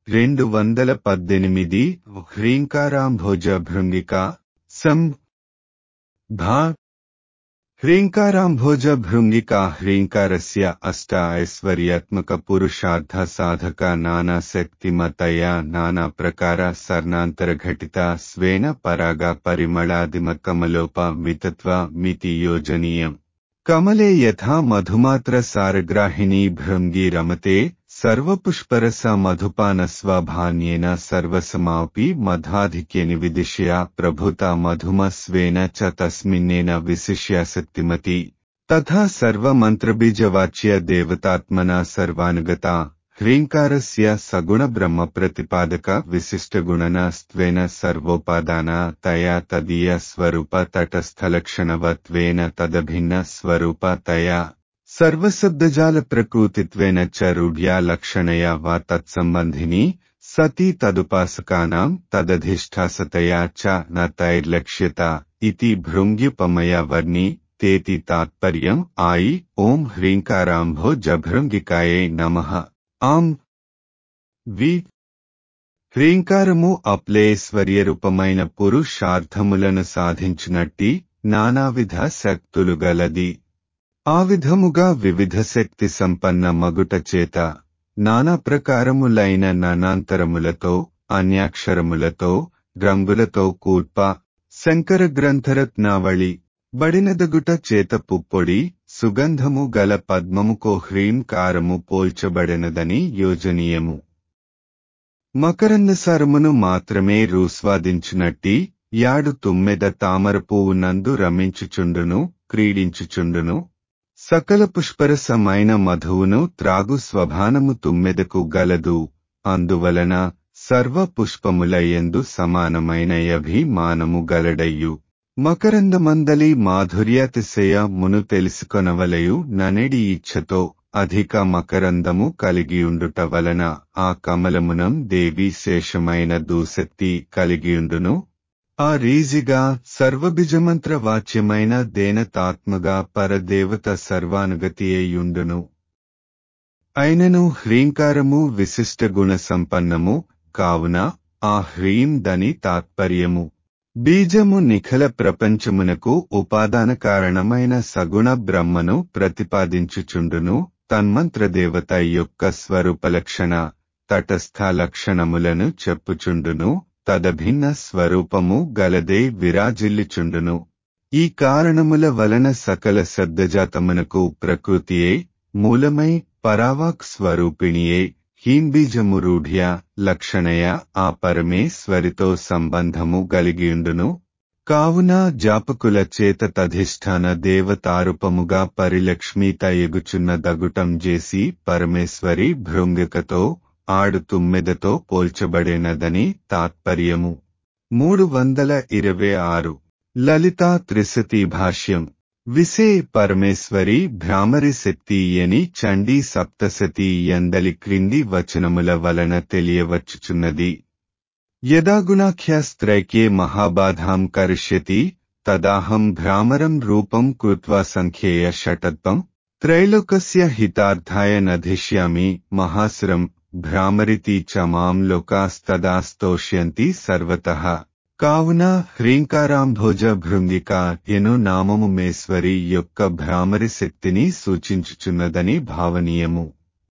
రెండు వందల పద్దెనిమిది హ్రీంకారాంభోజ భృంగిక సం భా హ్రీంకారాంభోజ భృంగికా హ్రీంకారస్య అష్ట ఐశ్వర్యాత్మక పురుషార్థ సాధక నానా శక్తిమతయా నానా ప్రకార సర్ణాంతరఘటిత స్వేన పరాగ పరిమళాదిమ కమలోప మితత్వ మితి యోజనీయం కమలే యథా మధుమాత్ర సారగ్రాహిణీ భృంగి రమతే సర్వపుష్పరస మధుపాన స్వభాన్యేన సర్వసమాపి మధాధిక్యేని విదిశ్య ప్రభుత మధుమస్వేన చ తస్మిన్నేన విశిష్యాసక్తిమతి తథా సర్వమంత్రబీజవాచ్య దేవతాత్మనా సర్వానుగత హ్రీంకారస్య సగుణ బ్రహ్మ ప్రతిపాదక విశిష్టగుణన స్త్వేన సర్వోపాదాన తయా తదీయ స్వరూప తటస్థలక్షణవత్వేన తదభిన్న స్వరూప తయా సర్వశబ్దజాల ప్రకృతిత్వేన చ రూఢ్యా లక్షణయా వా తత్సంబంధిని సతీ తదుపాసకానాం తదధిష్టాసతయా చ న తైర్లక్ష్యత ఇతి భృంగ్యుపమయ వర్ణి తేతి తాత్పర్యం ఆయి ఓం హ్రీంకారాంభో జభృంగికాయే నమః ఆం వి హ్రీంకారము అప్లేశ్వర్యరూపమైన పురుషార్థములను సాధించినట్టి నానావిధ శక్తులు గలది ఆ విధముగా వివిధ శక్తి సంపన్న మగుట చేత నానా ప్రకారములైన నానాంతరములతో అన్యాక్షరములతో రంగులతో కూర్ప శంకర గ్రంథరత్నావళి బడినదగుట చేత పుప్పొడి సుగంధము గల పద్మముకో హ్రీంకారము పోల్చబడినదని యోజనీయము మకరందసారమును మాత్రమే రూస్వాదించినట్టి యాడు తుమ్మెద తామర పువ్వు నందు రమించుచుండును క్రీడించుచుండును సకల పుష్పరసమైన మధువును త్రాగు స్వభానము తుమ్మెదకు గలదు అందువలన సర్వ పుష్పములయందు సమానమైన అభిమానము గలడయ్యు మకరందమందలి మాధుర్యాతిశయ మును తెలుసుకొనవలయు ననెడి ఇచ్ఛతో అధిక మకరందము కలిగియుండుట వలన ఆ కమలమునం దేవి శేషమైన దూశక్తి కలిగియుండును ఆ రీజిగా సర్వబిజమంత్ర వాచ్యమైన దేనతాత్మగా పరదేవత సర్వానుగతి అయ్యుండును అయినను హ్రీంకారము విశిష్ట గుణ సంపన్నము కావున ఆ హ్రీం దని తాత్పర్యము బీజము నిఖల ప్రపంచమునకు ఉపాదాన కారణమైన సగుణ బ్రహ్మను ప్రతిపాదించుచుండును తన్మంత్రదేవత యొక్క స్వరూపలక్షణ తటస్థ లక్షణములను చెప్పుచుండును తదభిన్న స్వరూపము గలదే విరాజిల్లుచుండును ఈ కారణముల వలన సకల శబ్దజాతమునకు ప్రకృతియే మూలమై పరావాక్ స్వరూపిణియే హీంబీజము రూఢ్య లక్షణయ ఆ పరమేశ్వరితో సంబంధము గలిగియుండును కావున జాపకుల చేత తధిష్టాన దేవతారూపముగా పరిలక్ష్మీత ఎగుచున్న దగుటం చేసి పరమేశ్వరి భృంగికతో ఆడు తుమ్మెదతో పోల్చబడినదని తాత్పర్యము మూడు వందల ఇరవై ఆరు లలితా త్రిశతి భాష్యం విసే పరమేశ్వరి భ్రామరి శక్తి అని చండీ సప్తశతి ఎందలి క్రింది వచనముల వలన తెలియవచ్చుచున్నది యదాగుణాఖ్యాస్త్రైక్యే మహాబాధాం కరిష్యతి తదాహం భ్రామరం రూపం కృత్వా సంఖ్యేయ షటత్వం త్రైలోకస్య హితార్థాయ నధిష్యామి మహాసురం భ్రామరితి చ మాం లోకాస్తదాస్తోష్యంతి సర్వతః కావున హ్రీంకారాంభోజ భృంగిక ఎను నామము మేశ్వరి యొక్క భ్రామరి శక్తిని సూచించుచున్నదని భావనీయము